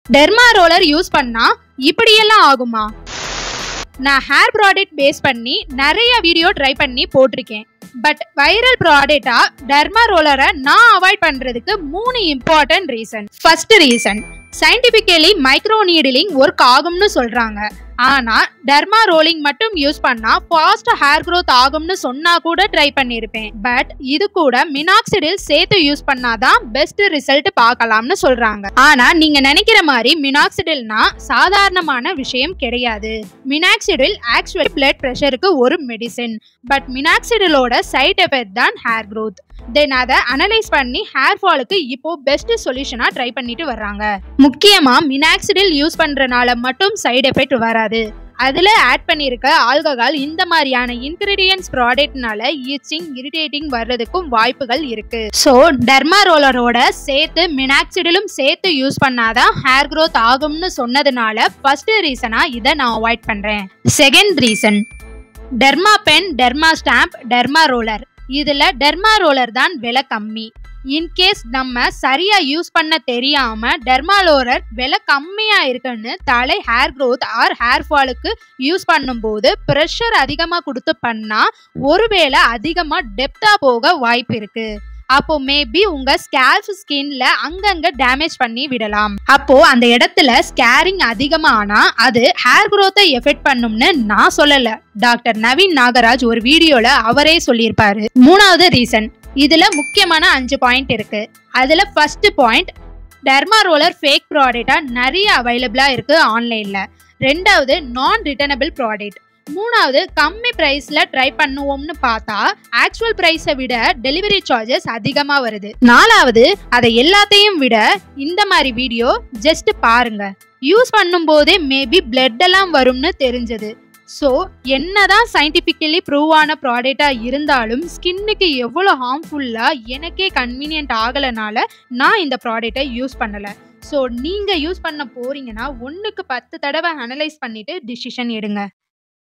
derma roller use பண்ணா இப்படியெல்லாம் ஆகுமா நான் ஹேர் ப்ராடக்ட் பேஸ் பண்ணி நிறைய வீடியோ ட்ரை பண்ணி போட்டிருக்கேன் பட் வைரல் ப்ராடக்டா டெர்மா ரோலரை நான் அவாய்ட் பண்றதுக்கு மூணு important reason first reason scientifically micro needling work ஆகும்னு சொல்றாங்க ஆனா டெர்மா ரோலிங் மட்டும் யூஸ் பண்ணா ஃபாஸ்ட் ஹேர் growth ஆகும்னு சொன்னா கூட ட்ரை பண்ணியிருப்பேன் பட் இது கூட மினாக்சிடில் சேர்த்து யூஸ் பண்ணாதான் பெஸ்ட் ரிசல்ட் பார்க்கலாம்னு சொல்றாங்க ஆனா நீங்க நினைக்கிற மாதிரி மினாக்சிடில்னா சாதாரணமான விஷயம் கிடையாது மினாக்சிடில் ஆக்சுவல் பிளட் ப்ரெஷருக்கு ஒரு மெடிசின் பட் மினாக்சிடிலோட சைட் எஃபெக்ட் தான் ஹேர் growth தென் அதை அனலைஸ் பண்ணி ஹேர் ஃபாலுக்கு இப்போ பெஸ்ட் சொல்யூஷனா ட்ரை பண்ணிட்டு வர்றாங்க முக்கியமா மினாக்சிடில் யூஸ் பண்றனால மட்டும் சைடு எஃபெக்ட் வராது அதுல ஆட் பண்ணியிருக்க ஆல்கஹால் இந்த மாதிரியான இன்கிரீடியன்ஸ் ப்ராடக்ட்னால ஈச்சிங் இரிட்டேட்டிங் வர்றதுக்கும் வாய்ப்புகள் இருக்கு ஸோ டெர்மா ரோலரோட சேர்த்து மினாக்சிடிலும் சேர்த்து யூஸ் பண்ணாதான் ஹேர் growth ஆகும்னு சொன்னதுனால ஃபர்ஸ்ட் ரீசனா இதை நான் அவாய்ட் பண்றேன் second reason derma pen derma stamp derma roller இதுல டெர்மா ரோலர் தான் விலை கம்மி இன்கேஸ் நம்ம சரியா யூஸ் பண்ண தெரியாம டெர்மாலோரர் விலை கம்மியா இருக்குன்னு தலை ஹேர் growth ஆர் ஹேர் ஃபாலுக்கு யூஸ் பண்ணும்போது ப்ரெஷர் அதிகமா கொடுத்து பண்ணா ஒருவேளை அதிகமா டெப்தா போக வாய்ப்பு இருக்கு அப்போ மேபி உங்க ஸ்கேல்ப் ஸ்கின்ல அங்கங்க டேமேஜ் பண்ணி விடலாம் அப்போ அந்த இடத்துல ஸ்கேரிங் அதிகமானா அது ஹேர் growth-ஐ எஃபெக்ட் பண்ணும்னு நான் சொல்லல டாக்டர் நவீன் நாகராஜ் ஒரு வீடியோல அவரே சொல்லியிருப்பாரு மூணாவது ரீசன் இதுல முக்கியமான அஞ்சு பாயிண்ட் இருக்கு அதுல first point derma roller fake ப்ராடக்டா நிறைய அவைலபிளா இருக்கு ஆன்லைன்ல ரெண்டாவது நான் ரிட்டர்னபிள் ப்ராடக்ட் மூணாவது கம்மி ப்ரைஸ்ல ட்ரை பண்ணுவோம்னு பார்த்தா ஆக்சுவல் ப்ரைஸை விட டெலிவரி சார்ஜஸ் அதிகமா வருது நாலாவது அதை எல்லாத்தையும் விட இந்த மாதிரி வீடியோ ஜஸ்ட் பாருங்க யூஸ் பண்ணும்போதே மேபி பிளட் எல்லாம் வரும்னு தெரிஞ்சது ஸோ என்னதான் சயின்டிஃபிக்கலி ப்ரூவ் ஆன ப்ராடக்டாக இருந்தாலும் ஸ்கின்னுக்கு எவ்வளோ ஹார்ம்ஃபுல்லாக எனக்கே கன்வீனியன்ட் ஆகலைனால நான் இந்த ப்ராடக்டை யூஸ் பண்ணலை ஸோ நீங்கள் யூஸ் பண்ண போறீங்கன்னா ஒன்றுக்கு பத்து தடவை அனலைஸ் பண்ணிட்டு டிசிஷன் எடுங்க